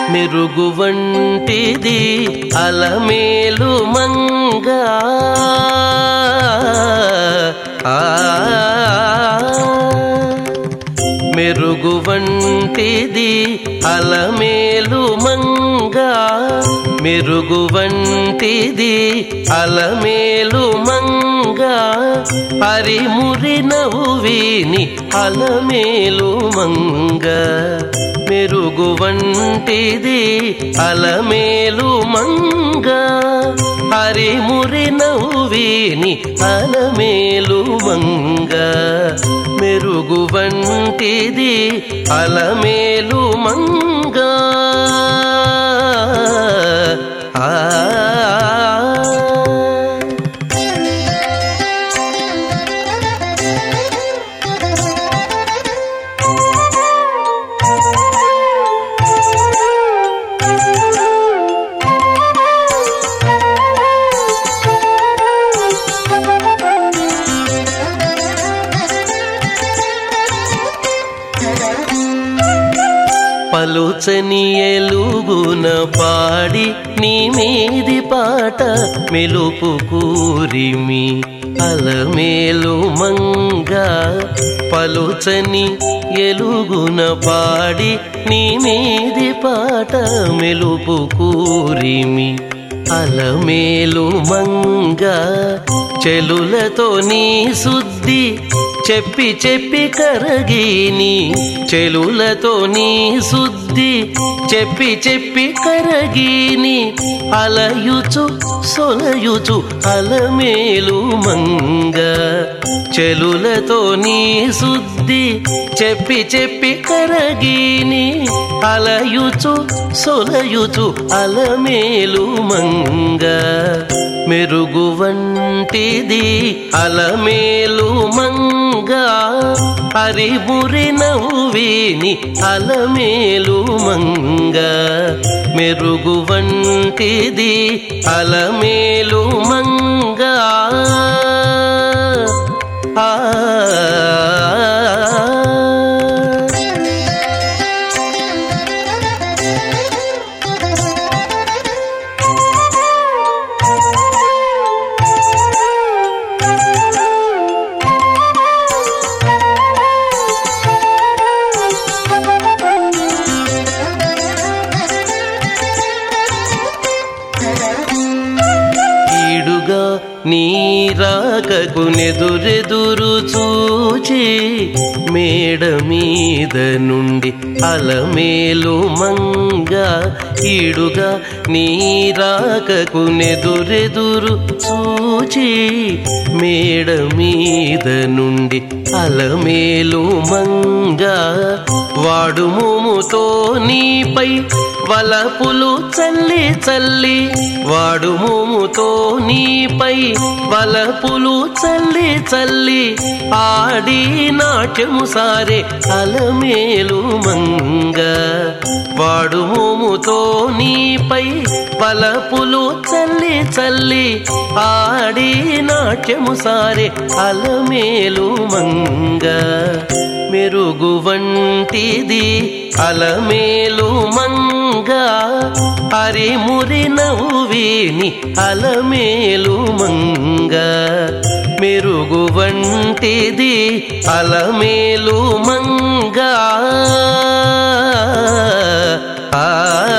మెరుగు వంటిది అలమేలు మంగా ఆ మెరుగు వంటిది అలమేలు మంగా మెరుగు వంటిది అలమేలు మంగా హరిమురి నవ్విని అలమేలు మంగ మెరుగు వంటిది అలమేలు మంగ హరిమురి నవ్విని అలమేలు మంగ మెరుగు వంటిది అలమేలు మంగ ఆ పలుచని ఎలుగున పాడి నీ మీది పాట మెలుపు కూరిమి అలమేలు మంగ పలుచని ఎలుగున పాడి నీ మీది పాట మెలుపు కూరిమి అలమేలు మంగ చెలులతో నీ శుద్ధి చెప్పి చెప్పి కరగిని చెలులతో నీ శుద్ధి చెప్పి చెప్పి కరగిని అలయుచు సొలయుచు అలమేలు మంగ చెలులతో నీ శుద్ధి చెప్పి చెప్పి కరగిని అలయుచు సొలయుచు అలమేలు మంగ మెరుగు వంటిది అలమేలు మంగ హరిమురి నవ్విని అలమేలు మంగ మెరుగు వంటిది అలమేలు మంగ ఆ ఈడుగా నీరాకకు నెదురెదురు చూచి మేడ మీద నుండి అలమేలు మంగ ఈడుగా నీరాకకు నెదురెదురు చూచి మేడ మీద నుండి అలమేలు మంగ వాడు మోముతో నీపై వలపులు చల్లి చల్లి వాడు మోముతో నీపై వలపులు చల్లి చల్లి ఆడి నాట్యము సారే అలమేలు మంగ వాడు మోముతో నీపై వలపులు చల్లి చల్లి ఆడి నాట్యము సారే అలమేలు మంగ మెరుగు వంటిది అలమేలు మంగ హరిమురి నవ్విని అలమేలు మంగ మెరుగు వంటిది అలమేలు మంగ ఆ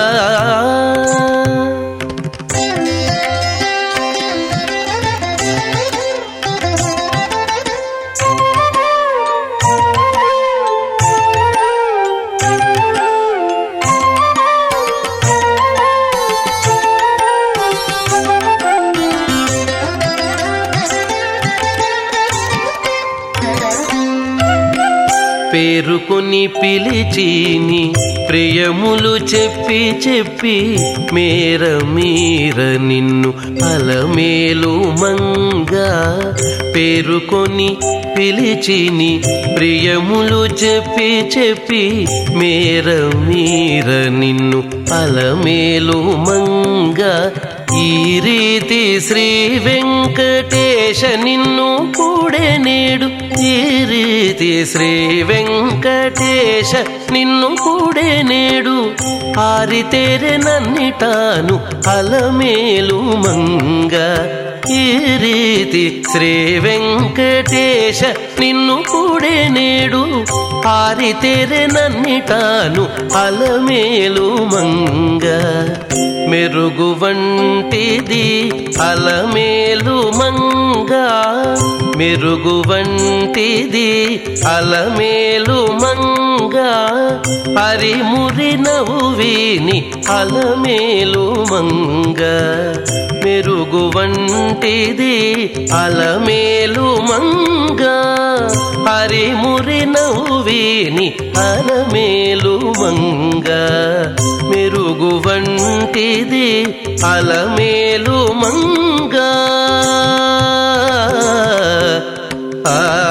పేరుకొని పిలిచిని ప్రియములు చెప్పి చెప్పి మేర మీర నిన్ను అలమేలు మంగ పేరుకొని పిలిచిని ప్రియములు చెప్పి చెప్పి మేర మీర నిన్ను అలమేలు మంగ ఈ రీతి శ్రీ వెంకటేశ నిన్ను కూడే నేడు ఈ రీతి శ్రీ వెంకటేశ నిన్ను కూడే నేడు ఆరితేరె నన్నిటాను అలమేలు మంగ ఈ రీతి శ్రీ వెంకటేశ నిన్ను కూడే నేడు ఆరితేరె నన్నిటాను అలమేలు మంగ మెరుగు వంటిది అలమేలు మంగ మెరుగు వంటిది అలమేలు మంగ పరిమురి నవ్విని అలమేలు మంగ మెరుగు వంటిది అలమేలు మంగ పరిమురి నవ్విని అలమేలు మంగ మెరుగు వంటిది అలమేలు మంగ ఆ